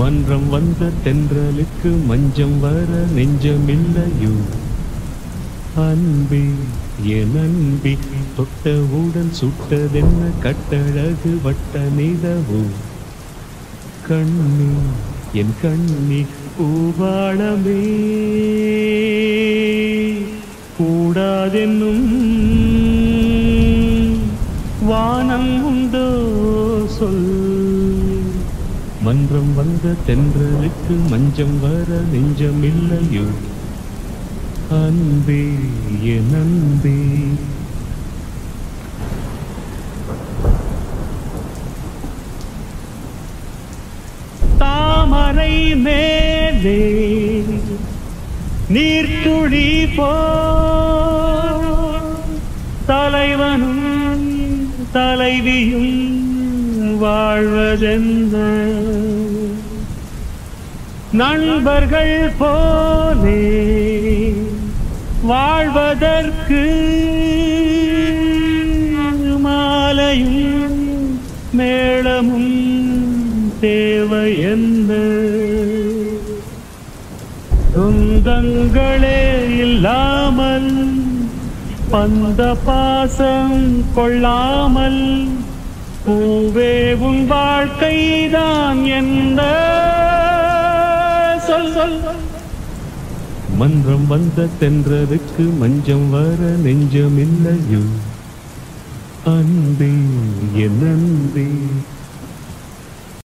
மன்றம் வந்த தென்றலுக்கு மஞ்சம் வர நெஞ்சமில்லையோ அன்பே என் அன்பி தொட்டவுடன் சுட்டதென்ன கட்டழகு வட்ட நிலவோ கண்ணி என் கண்ணி பூவாளமே கூடாதென்னும் வானம் உண்டோ சொல் மன்றம் வந்த தென்றலுக்கு மஞ்சம் வர நெஞ்சமில்லையோ அன்பே என் அன்பே தாமரை மேலே நீர்த்துளி போ தலைவனும் தலைவியும் வாழ்வதெந்த நண்பர்கள் போலே வாழ்வதற்கு மாலையும் மேளமும் தேவை என்ன சொந்தங்களே இல்லாமல் பந்த பாசம் கொள்ளாமல் பூவே உன் வாழ்க்கைதான் என்ன சொல் சொல் மன்றம் வந்த தென்றலுக்கு மஞ்சம் வர நெஞ்சமில்லையோ அன்பே என் அன்பே